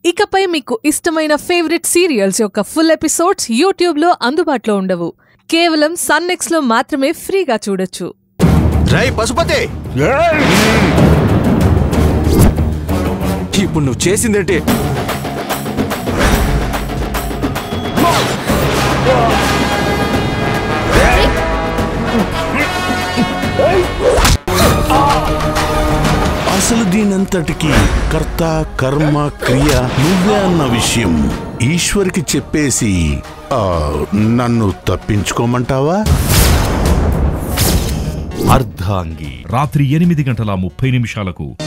ఇకపై మీకు ఇష్టమైన ఫేవరెట్ సీరియల్స్ యొక్క ఫుల్ ఎపిసోడ్స్ యూట్యూబ్లో అందుబాటులో ఉండవు కేవలం సన్నెక్స్లో మాత్రమే ఫ్రీగా చూడొచ్చు రై పశుపతి ఇప్పుడు నువ్వు చేసిందేంటి అసలు దీనంతటికి కర్త కర్మ క్రియ నువ్వే అన్న విషయం ఈశ్వరికి చెప్పేసి ఆ, నన్ను తప్పించుకోమంటావా అర్ధాంగి రాత్రి ఎనిమిది గంటల ముప్పై నిమిషాలకు